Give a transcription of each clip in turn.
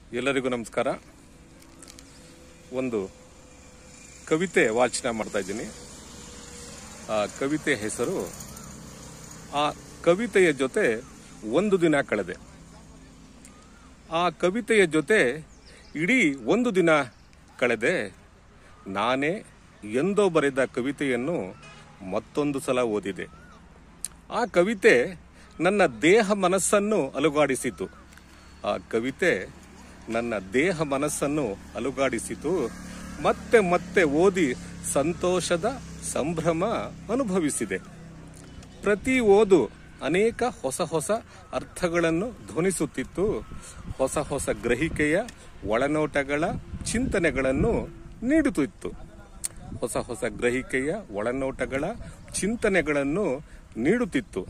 ಎಲ್ಲರಿಗೂ ನಮಸ್ಕಾರ ಒಂದು ಕವಿತೆ ವಾಚನ ಮಾಡ್ತಾ ಇದ್ದೀನಿ ಆ ಕವಿತೆ ಹೆಸರು ಆ ಕವಿತೆಯ ಜೊತೆ ಒಂದು ದಿನ ಕಳೆದೆ ಆ ಕವಿತೆಯ ಜೊತೆ ಇಡೀ ಒಂದು ದಿನ ಕಳೆದೆ ನಾನೇ ಎಂದೋ ಬರೆದ ಕವಿತೆಯನ್ನು ಮತ್ತೊಂದು ಸಲ ಓದಿದೆ ಆ ಕವಿತೆ ನನ್ನ ದೇಹ ಮನಸ್ಸನ್ನು ಅಲುಗಾಡಿಸಿತು ಆ ಕವಿತೆ ನನ್ನ ದೇಹ ಮನಸ್ಸನ್ನು ಅಲುಗಾಡಿಸಿತು ಮತ್ತೆ ಮತ್ತೆ ಓದಿ ಸಂತೋಷದ ಸಂಭ್ರಮ ಅನುಭವಿಸಿದೆ ಪ್ರತಿ ಓದು ಅನೇಕ ಹೊಸ ಹೊಸ ಅರ್ಥಗಳನ್ನು ಧ್ವನಿಸುತ್ತಿತ್ತು ಹೊಸ ಹೊಸ ಗ್ರಹಿಕೆಯ ಒಳನೋಟಗಳ ಚಿಂತನೆಗಳನ್ನು ನೀಡುತ್ತಿತ್ತು ಹೊಸ ಹೊಸ ಗ್ರಹಿಕೆಯ ಒಳನೋಟಗಳ ಚಿಂತನೆಗಳನ್ನು ನೀಡುತ್ತಿತ್ತು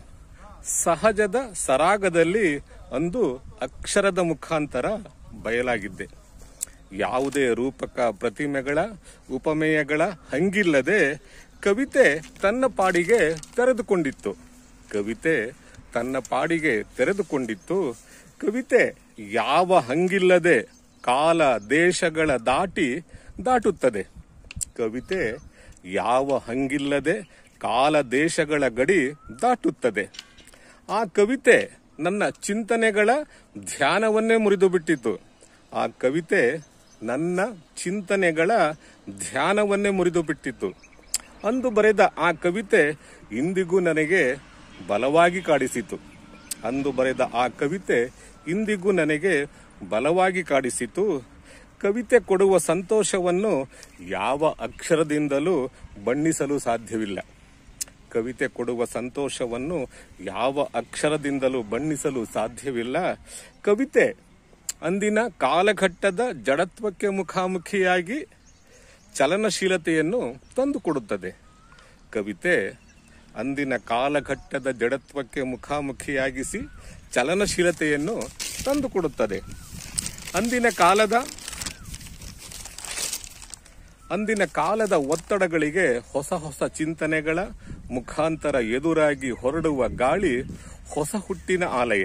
ಸಹಜದ ಸರಾಗದಲ್ಲಿ ಅಂದು ಅಕ್ಷರದ ಮುಖಾಂತರ ಬಯಲಾಗಿದ್ದೆ ಯಾವುದೇ ರೂಪಕ ಪ್ರತಿಮೆಗಳ ಉಪಮೇಯಗಳ ಹಂಗಿಲ್ಲದೆ ಕವಿತೆ ತನ್ನ ಪಾಡಿಗೆ ತೆರೆದುಕೊಂಡಿತ್ತು ಕವಿತೆ ತನ್ನ ಪಾಡಿಗೆ ತೆರೆದುಕೊಂಡಿತ್ತು ಕವಿತೆ ಯಾವ ಹಂಗಿಲ್ಲದೆ ಕಾಲ ದೇಶಗಳ ದಾಟಿ ದಾಟುತ್ತದೆ ಕವಿತೆ ಯಾವ ಹಂಗಿಲ್ಲದೆ ಕಾಲ ದೇಶಗಳ ಗಡಿ ದಾಟುತ್ತದೆ ಆ ಕವಿತೆ ನನ್ನ ಚಿಂತನೆಗಳ ಧ್ಯಾನವನ್ನೇ ಮುರಿದು ಬಿಟ್ಟಿತು ಆ ಕವಿತೆ ನನ್ನ ಚಿಂತನೆಗಳ ಧ್ಯಾನವನ್ನೇ ಮುರಿದು ಬಿಟ್ಟಿತ್ತು ಅಂದು ಬರೆದ ಆ ಕವಿತೆ ಇಂದಿಗೂ ನನಗೆ ಬಲವಾಗಿ ಕಾಡಿಸಿತು ಅಂದು ಬರೆದ ಆ ಕವಿತೆ ಇಂದಿಗೂ ನನಗೆ ಬಲವಾಗಿ ಕಾಡಿಸಿತು ಕವಿತೆ ಕೊಡುವ ಸಂತೋಷವನ್ನು ಯಾವ ಅಕ್ಷರದಿಂದಲೂ ಬಣ್ಣಿಸಲು ಸಾಧ್ಯವಿಲ್ಲ ಕವಿತೆ ಕೊಡುವ ಸಂತೋಷವನ್ನು ಯಾವ ಅಕ್ಷರದಿಂದಲೂ ಬಣ್ಣಿಸಲು ಸಾಧ್ಯವಿಲ್ಲ ಕವಿತೆ ಅಂದಿನ ಕಾಲಘಟ್ಟದ ಜಡತ್ವಕ್ಕೆ ಮುಖಾಮುಖಿಯಾಗಿ ಚಲನಶೀಲತೆಯನ್ನು ತಂದುಕೊಡುತ್ತದೆ ಕವಿತೆ ಅಂದಿನ ಕಾಲಘಟ್ಟದ ಜಡತ್ವಕ್ಕೆ ಮುಖಾಮುಖಿಯಾಗಿಸಿ ಚಲನಶೀಲತೆಯನ್ನು ತಂದುಕೊಡುತ್ತದೆ ಅಂದಿನ ಕಾಲದ ಅಂದಿನ ಕಾಲದ ಒತ್ತಡಗಳಿಗೆ ಹೊಸ ಹೊಸ ಚಿಂತನೆಗಳ ಮುಖಾಂತರ ಎದುರಾಗಿ ಹೊರಡುವ ಗಾಳಿ ಹೊಸ ಹುಟ್ಟಿನ ಆಲಯ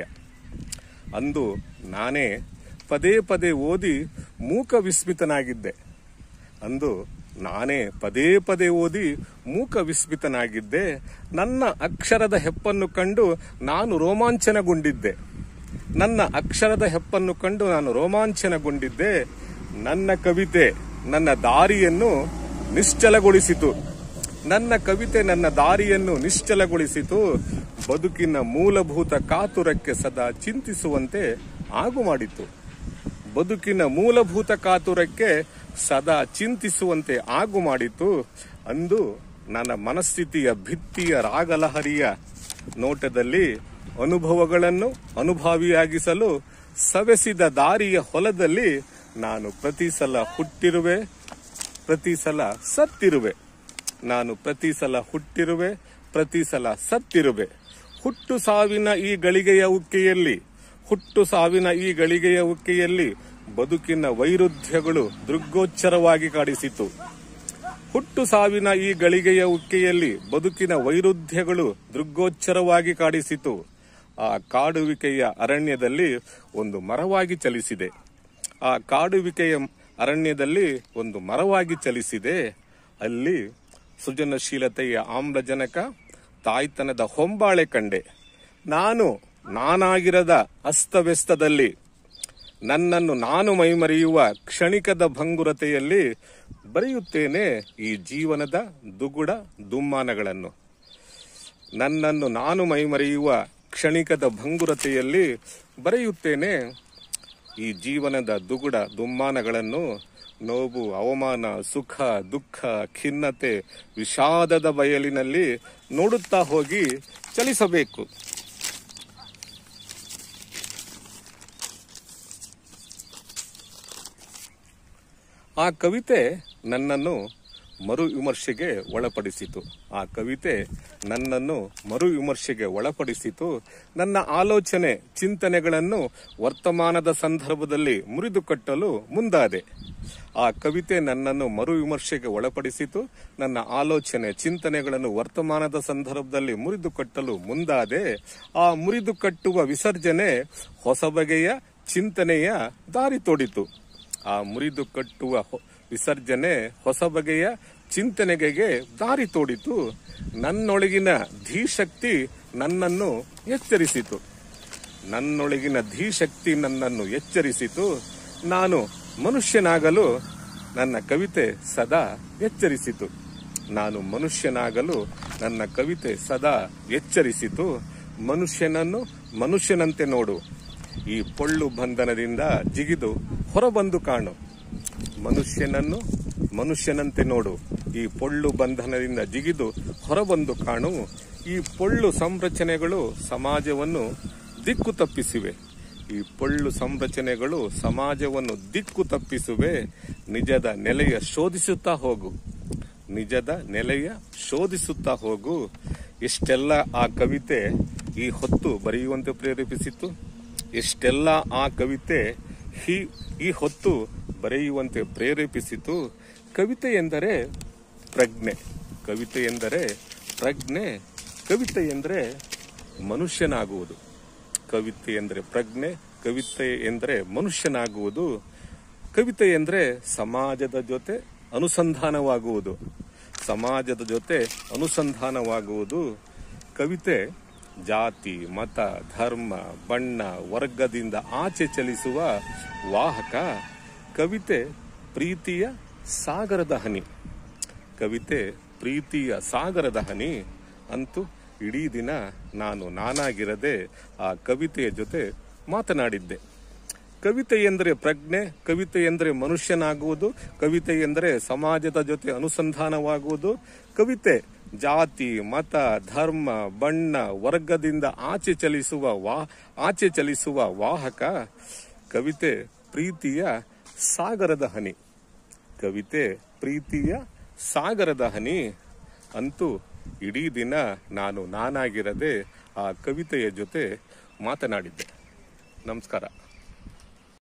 ಅಂದು ನಾನೇ ಪದೇ ಪದೇ ಓದಿ ಮೂಕ ವಿಸ್ಮಿತನಾಗಿದ್ದೆ ಅಂದು ನಾನೇ ಪದೇ ಪದೇ ಓದಿ ಮೂಕ ವಿಸ್ಮಿತನಾಗಿದ್ದೆ ನನ್ನ ಅಕ್ಷರದ ಹೆಪ್ಪನ್ನು ಕಂಡು ನಾನು ರೋಮಾಂಚನಗೊಂಡಿದ್ದೆ ನನ್ನ ಅಕ್ಷರದ ಹೆಪ್ಪನ್ನು ಕಂಡು ನಾನು ರೋಮಾಂಚನಗೊಂಡಿದ್ದೆ ನನ್ನ ಕವಿತೆ ನನ್ನ ದಾರಿಯನ್ನು ನಿಶ್ಚಲಗೊಳಿಸಿತು ನನ್ನ ಕವಿತೆ ನನ್ನ ದಾರಿಯನ್ನು ನಿಶ್ಚಲಗೊಳಿಸಿತು ಬದುಕಿನ ಮೂಲಭೂತ ಕಾತುರಕ್ಕೆ ಸದಾ ಚಿಂತಿಸುವಂತೆ ಆಗು ಮಾಡಿತು ಬದುಕಿನ ಮೂಲಭೂತ ಕಾತುರಕ್ಕೆ ಸದಾ ಚಿಂತಿಸುವಂತೆ ಆಗು ಮಾಡಿತು ಅಂದು ನನ್ನ ಮನಸ್ಥಿತಿಯ ಭಿತ್ತಿಯ ರಾಗಲಹರಿಯ ನೋಟದಲ್ಲಿ ಅನುಭವಗಳನ್ನು ಅನುಭಾವಿಯಾಗಿಸಲು ಸವೆಸಿದ ದಾರಿಯ ಹೊಲದಲ್ಲಿ ನಾನು ಪ್ರತಿ ಸಲ ಹುಟ್ಟಿರುವೆ ಪ್ರತಿ ಸಲ ಸತ್ತಿರುವೆ ನಾನು ಪ್ರತಿ ಸಲ ಹುಟ್ಟಿರುವೆ ಪ್ರತಿ ಸಲ ಸತ್ತಿರುವೆ ಹುಟ್ಟು ಸಾವಿನ ಈ ಗಳಿಗೆಯ ಉಕ್ಕೆಯಲ್ಲಿ ಹುಟ್ಟು ಸಾವಿನ ಈ ಗಳಿಗೆಯ ಉಕ್ಕೆಯಲ್ಲಿ ಬದುಕಿನ ವೈರುಧ್ಯಗಳು ದೃಗ್ಗೋಚ್ಚರವಾಗಿ ಕಾಡಿಸಿತು ಹುಟ್ಟು ಸಾವಿನ ಈ ಗಳಿಗೆಯ ಉಕ್ಕೆಯಲ್ಲಿ ಬದುಕಿನ ವೈರುಧ್ಯಗಳು ದೃಗ್ಗೋಚ್ಚರವಾಗಿ ಕಾಡಿಸಿತು ಆ ಕಾಡುವಿಕೆಯ ಅರಣ್ಯದಲ್ಲಿ ಒಂದು ಮರವಾಗಿ ಚಲಿಸಿದೆ ಆ ಕಾಡುವಿಕೆಯ ಅರಣ್ಯದಲ್ಲಿ ಒಂದು ಮರವಾಗಿ ಚಲಿಸಿದೆ ಅಲ್ಲಿ ಸೃಜನಶೀಲತೆಯ ಆಮ್ಲಜನಕ ತಾಯ್ತನದ ಹೊಂಬಾಳೆ ಕಂಡೆ ನಾನು ನಾನಾಗಿರದ ಅಸ್ತವ್ಯಸ್ತದಲ್ಲಿ ನನ್ನನ್ನು ನಾನು ಮೈಮರೆಯುವ ಕ್ಷಣಿಕದ ಭಂಗುರತೆಯಲ್ಲಿ ಬರೆಯುತ್ತೇನೆ ಈ ಜೀವನದ ದುಗುಡ ದುಮ್ಮಾನಗಳನ್ನು ನನ್ನನ್ನು ನಾನು ಮೈಮರೆಯುವ ಕ್ಷಣಿಕದ ಭಂಗುರತೆಯಲ್ಲಿ ಬರೆಯುತ್ತೇನೆ ಈ ಜೀವನದ ದುಗುಡ ದುಮ್ಮಾನಗಳನ್ನು ನೋವು ಅವಮಾನ ಸುಖ ದುಃಖ ಖಿನ್ನತೆ ವಿಷಾದದ ಬಯಲಿನಲ್ಲಿ ನೋಡುತ್ತಾ ಹೋಗಿ ಚಲಿಸಬೇಕು ಆ ಕವಿತೆ ನನ್ನನ್ನು ಮರು ವಿಮರ್ಶೆಗೆ ಒಳಪಡಿಸಿತು ಆ ಕವಿತೆ ನನ್ನನ್ನು ಮರು ವಿಮರ್ಶೆಗೆ ಒಳಪಡಿಸಿತು ನನ್ನ ಆಲೋಚನೆ ಚಿಂತನೆಗಳನ್ನು ವರ್ತಮಾನದ ಸಂದರ್ಭದಲ್ಲಿ ಮುರಿದು ಕಟ್ಟಲು ಮುಂದಾದೆ ಆ ಕವಿತೆ ನನ್ನನ್ನು ಮರು ವಿಮರ್ಶೆಗೆ ಒಳಪಡಿಸಿತು ನನ್ನ ಆಲೋಚನೆ ಚಿಂತನೆಗಳನ್ನು ವರ್ತಮಾನದ ಸಂದರ್ಭದಲ್ಲಿ ಮುರಿದು ಕಟ್ಟಲು ಮುಂದಾದೆ ಆ ಮುರಿದು ಕಟ್ಟುವ ವಿಸರ್ಜನೆ ಹೊಸ ಬಗೆಯ ಚಿಂತನೆಯ ದಾರಿ ತೋಡಿತು ಆ ಮುರಿದು ಕಟ್ಟುವ ಹೊ- ವಿಸರ್ಜನೆ ಹೊಸ ಬಗೆಯ ಚಿಂತನೆಗೆ ದಾರಿ ತೋಡಿತು ನನ್ನೊಳಗಿನ ಧೀಶಕ್ತಿ ನನ್ನನ್ನು ಎಚ್ಚರಿಸಿತು ನನ್ನೊಳಗಿನ ಧೀಶಕ್ತಿ ನನ್ನನ್ನು ಎಚ್ಚರಿಸಿತು ನಾನು ಮನುಷ್ಯನಾಗಲು ನನ್ನ ಕವಿತೆ ಸದಾ ಎಚ್ಚರಿಸಿತು ನಾನು ಮನುಷ್ಯನಾಗಲು ನನ್ನ ಕವಿತೆ ಸದಾ ಎಚ್ಚರಿಸಿತು ಮನುಷ್ಯನನ್ನು ಮನುಷ್ಯನಂತೆ ನೋಡು ಈ ಪೊಳ್ಳು ಬಂಧನದಿಂದ ಜಿಗಿದು ಹೊರಬಂದು ಕಾಣು ಮನುಷ್ಯನನ್ನು ಮನುಷ್ಯನಂತೆ ನೋಡು ಈ ಪೊಳ್ಳು ಬಂಧನದಿಂದ ಜಿಗಿದು ಹೊರಬಂದು ಕಾಣು ಈ ಪೊಳ್ಳು ಸಂರಚನೆಗಳು ಸಮಾಜವನ್ನು ದಿಕ್ಕು ತಪ್ಪಿಸಿವೆ ಈ ಪೊಳ್ಳು ಸಂರಚನೆಗಳು ಸಮಾಜವನ್ನು ದಿಕ್ಕು ತಪ್ಪಿಸುವೆ ನಿಜದ ನೆಲೆಯ ಶೋಧಿಸುತ್ತಾ ಹೋಗು ನಿಜದ ನೆಲೆಯ ಶೋಧಿಸುತ್ತಾ ಹೋಗು ಎಷ್ಟೆಲ್ಲ ಆ ಕವಿತೆ ಈ ಹೊತ್ತು ಬರೆಯುವಂತೆ ಪ್ರೇರೇಪಿಸಿತು ಎಷ್ಟೆಲ್ಲ ಆ ಕವಿತೆ ಈ ಈ ಹೊತ್ತು ಬರೆಯುವಂತೆ ಪ್ರೇರೇಪಿಸಿತು ಕವಿತೆ ಎಂದರೆ ಪ್ರಜ್ಞೆ ಕವಿತೆ ಎಂದರೆ ಪ್ರಜ್ಞೆ ಕವಿತೆ ಎಂದರೆ ಮನುಷ್ಯನಾಗುವುದು ಕವಿತೆ ಎಂದರೆ ಪ್ರಜ್ಞೆ ಕವಿತೆ ಎಂದರೆ ಮನುಷ್ಯನಾಗುವುದು ಕವಿತೆ ಎಂದರೆ ಸಮಾಜದ ಜೊತೆ ಅನುಸಂಧಾನವಾಗುವುದು ಸಮಾಜದ ಜೊತೆ ಅನುಸಂಧಾನವಾಗುವುದು ಕವಿತೆ ಜಾತಿ ಮತ ಧರ್ಮ ಬಣ್ಣ ವರ್ಗದಿಂದ ಆಚೆ ಚಲಿಸುವ ವಾಹಕ ಕವಿತೆ ಪ್ರೀತಿಯ ಸಾಗರದ ಹನಿ ಕವಿತೆ ಪ್ರೀತಿಯ ಸಾಗರದ ಹನಿ ಅಂತೂ ಇಡೀ ದಿನ ನಾನು ನಾನಾಗಿರದೆ ಆ ಕವಿತೆಯ ಜೊತೆ ಮಾತನಾಡಿದ್ದೆ ಕವಿತೆ ಎಂದರೆ ಪ್ರಜ್ಞೆ ಕವಿತೆ ಎಂದರೆ ಮನುಷ್ಯನಾಗುವುದು ಕವಿತೆ ಎಂದರೆ ಸಮಾಜದ ಜೊತೆ ಅನುಸಂಧಾನವಾಗುವುದು ಕವಿತೆ ಜಾತಿ ಮತ ಧರ್ಮ ಬಣ್ಣ ವರ್ಗದಿಂದ ಆಚೆ ಚಲಿಸುವ ವಾ ಆಚೆ ಚಲಿಸುವ ವಾಹಕ ಕವಿತೆ ಪ್ರೀತಿಯ ಸಾಗರದ ಹನಿ ಕವಿತೆ ಪ್ರೀತಿಯ ಸಾಗರದ ಹನಿ ಅಂತೂ ಇಡೀ ದಿನ ನಾನು ನಾನಾಗಿರದೆ ಆ ಕವಿತೆಯ ಜೊತೆ ಮಾತನಾಡಿದ್ದೆ ನಮಸ್ಕಾರ